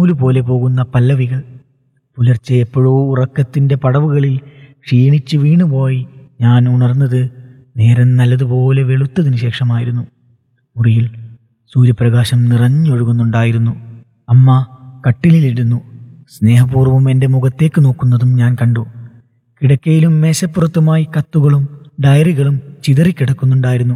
നൂല് പോലെ പോകുന്ന പല്ലവികൾ പുലർച്ചെ എപ്പോഴോ ഉറക്കത്തിൻ്റെ പടവുകളിൽ ക്ഷീണിച്ച് വീണുപോയി ഞാൻ ഉണർന്നത് നേരം നല്ലതുപോലെ വെളുത്തതിനു ശേഷമായിരുന്നു മുറിയിൽ സൂര്യപ്രകാശം നിറഞ്ഞൊഴുകുന്നുണ്ടായിരുന്നു അമ്മ കട്ടിലിലിരുന്നു സ്നേഹപൂർവ്വം എൻ്റെ മുഖത്തേക്ക് നോക്കുന്നതും ഞാൻ കണ്ടു കിടക്കയിലും മേശപ്പുറത്തുമായി കത്തുകളും ഡയറികളും ചിതറിക്കിടക്കുന്നുണ്ടായിരുന്നു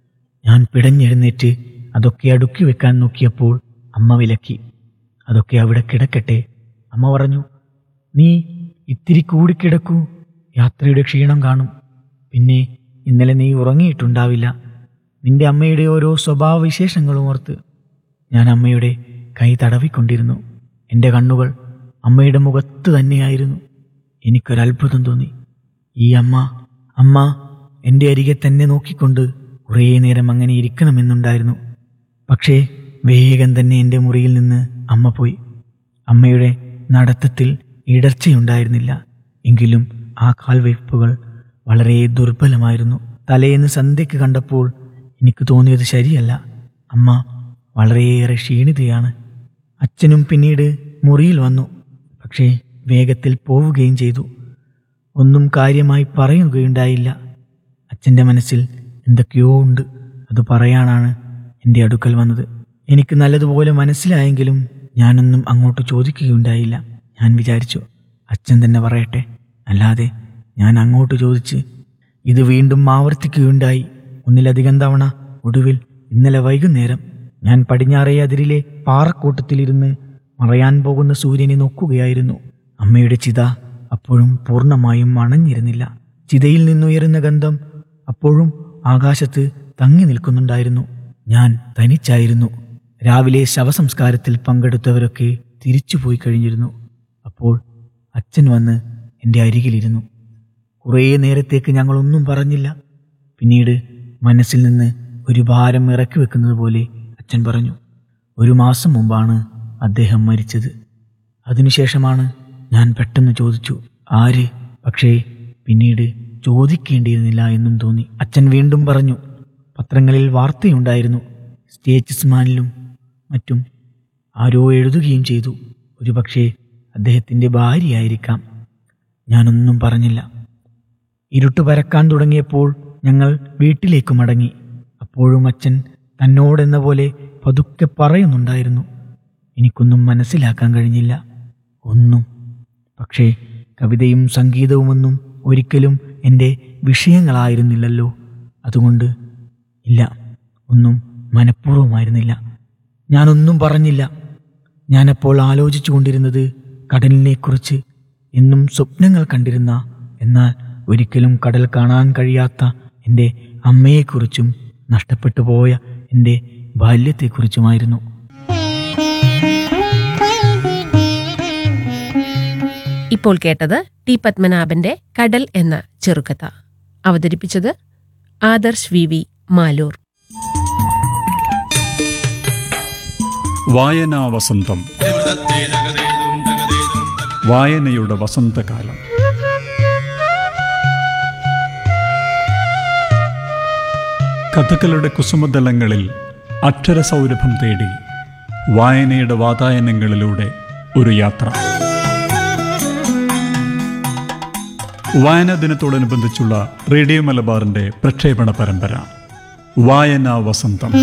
ഞാൻ പിടഞ്ഞെഴുന്നേറ്റ് അതൊക്കെ അടുക്കി വെക്കാൻ നോക്കിയപ്പോൾ അമ്മ വിലക്കി അതൊക്കെ അവിടെ കിടക്കട്ടെ അമ്മ പറഞ്ഞു നീ ഇത്തിരി കൂടി കിടക്കൂ യാത്രയുടെ ക്ഷീണം കാണും പിന്നെ ഇന്നലെ നീ ഉറങ്ങിയിട്ടുണ്ടാവില്ല നിന്റെ അമ്മയുടെ ഓരോ സ്വഭാവവിശേഷങ്ങളും ഓർത്ത് ഞാൻ അമ്മയുടെ കൈ തടവിക്കൊണ്ടിരുന്നു എൻ്റെ കണ്ണുകൾ അമ്മയുടെ മുഖത്ത് തന്നെയായിരുന്നു എനിക്കൊരത്ഭുതം തോന്നി ഈ അമ്മ അമ്മ എൻ്റെ അരികെ തന്നെ നോക്കിക്കൊണ്ട് കുറേ നേരം അങ്ങനെ ഇരിക്കണമെന്നുണ്ടായിരുന്നു പക്ഷേ വേഗം തന്നെ എൻ്റെ മുറിയിൽ നിന്ന് അമ്മ പോയി അമ്മയുടെ നടത്തത്തിൽ ഇടർച്ചയുണ്ടായിരുന്നില്ല എങ്കിലും ആ കാൽവയ്പ്പുകൾ വളരെ ദുർബലമായിരുന്നു തലേന്ന് സന്ധ്യയ്ക്ക് കണ്ടപ്പോൾ എനിക്ക് തോന്നിയത് ശരിയല്ല അമ്മ വളരെയേറെ ക്ഷീണിതയാണ് അച്ഛനും പിന്നീട് മുറിയിൽ വന്നു പക്ഷേ വേഗത്തിൽ പോവുകയും ചെയ്തു ഒന്നും കാര്യമായി പറയുകയുണ്ടായില്ല അച്ഛൻ്റെ മനസ്സിൽ എന്തൊക്കെയോ ഉണ്ട് അത് പറയാനാണ് എൻ്റെ അടുക്കൽ വന്നത് എനിക്ക് നല്ലതുപോലെ മനസ്സിലായെങ്കിലും ഞാനൊന്നും അങ്ങോട്ട് ചോദിക്കുകയുണ്ടായില്ല ഞാൻ വിചാരിച്ചു അച്ഛൻ തന്നെ പറയട്ടെ അല്ലാതെ ഞാൻ അങ്ങോട്ട് ചോദിച്ച് ഇത് വീണ്ടും ആവർത്തിക്കുകയുണ്ടായി ഒന്നിലധികം തവണ ഒടുവിൽ ഇന്നലെ വൈകുന്നേരം ഞാൻ പടിഞ്ഞാറേ അതിരിലെ പാറക്കൂട്ടത്തിലിരുന്ന് മറയാൻ പോകുന്ന സൂര്യനെ നോക്കുകയായിരുന്നു അമ്മയുടെ ചിത അപ്പോഴും പൂർണ്ണമായും അണഞ്ഞിരുന്നില്ല ചിതയിൽ നിന്നുയരുന്ന ഗന്ധം അപ്പോഴും ആകാശത്ത് തങ്ങി നിൽക്കുന്നുണ്ടായിരുന്നു ഞാൻ തനിച്ചായിരുന്നു രാവിലെ ശവസംസ്കാരത്തിൽ പങ്കെടുത്തവരൊക്കെ തിരിച്ചുപോയി കഴിഞ്ഞിരുന്നു അപ്പോൾ അച്ഛൻ വന്ന് എൻ്റെ അരികിലിരുന്നു കുറേ നേരത്തേക്ക് ഞങ്ങളൊന്നും പറഞ്ഞില്ല പിന്നീട് മനസ്സിൽ നിന്ന് ഒരു ഭാരം ഇറക്കി വെക്കുന്നത് പോലെ അച്ഛൻ പറഞ്ഞു ഒരു മാസം മുമ്പാണ് അദ്ദേഹം മരിച്ചത് അതിനുശേഷമാണ് ഞാൻ പെട്ടെന്ന് ചോദിച്ചു ആര് പക്ഷേ പിന്നീട് ചോദിക്കേണ്ടിയിരുന്നില്ല എന്നും തോന്നി അച്ഛൻ വീണ്ടും പറഞ്ഞു പത്രങ്ങളിൽ വാർത്തയുണ്ടായിരുന്നു സ്റ്റേറ്റ്സ്മാനിലും മറ്റും ആരോ എഴുതുകയും ചെയ്തു ഒരു പക്ഷേ അദ്ദേഹത്തിൻ്റെ ഭാര്യയായിരിക്കാം ഞാനൊന്നും പറഞ്ഞില്ല ഇരുട്ട് പരക്കാൻ തുടങ്ങിയപ്പോൾ ഞങ്ങൾ വീട്ടിലേക്ക് മടങ്ങി അപ്പോഴും അച്ഛൻ തന്നോടെന്ന പോലെ പതുക്കെ പറയുന്നുണ്ടായിരുന്നു എനിക്കൊന്നും മനസ്സിലാക്കാൻ കഴിഞ്ഞില്ല ഒന്നും പക്ഷേ കവിതയും സംഗീതവുമൊന്നും ഒരിക്കലും എൻ്റെ വിഷയങ്ങളായിരുന്നില്ലല്ലോ അതുകൊണ്ട് ഇല്ല ഒന്നും മനഃപൂർവ്വമായിരുന്നില്ല ഞാനൊന്നും പറഞ്ഞില്ല ഞാനപ്പോൾ ആലോചിച്ചു കൊണ്ടിരുന്നത് കടലിനെക്കുറിച്ച് എന്നും സ്വപ്നങ്ങൾ കണ്ടിരുന്ന എന്നാൽ ഒരിക്കലും കടൽ കാണാൻ കഴിയാത്ത എൻ്റെ അമ്മയെക്കുറിച്ചും നഷ്ടപ്പെട്ടു പോയ എൻ്റെ ബാല്യത്തെക്കുറിച്ചുമായിരുന്നു ഇപ്പോൾ കേട്ടത് ടി പത്മനാഭന്റെ കടൽ എന്ന ചെറുകഥ അവതരിപ്പിച്ചത് ആദർശ് വി വി മാലൂർ വായനാ വസന്തം വായനയുടെ വസന്തകാലം കഥകളുടെ കുസുമതലങ്ങളിൽ അക്ഷരസൗരഭം തേടി വായനയുടെ വാതായനങ്ങളിലൂടെ ഒരു യാത്ര വായനാ ദിനത്തോടനുബന്ധിച്ചുള്ള റേഡിയോ മലബാറിന്റെ പ്രക്ഷേപണ പരമ്പര വായനാ വസന്തം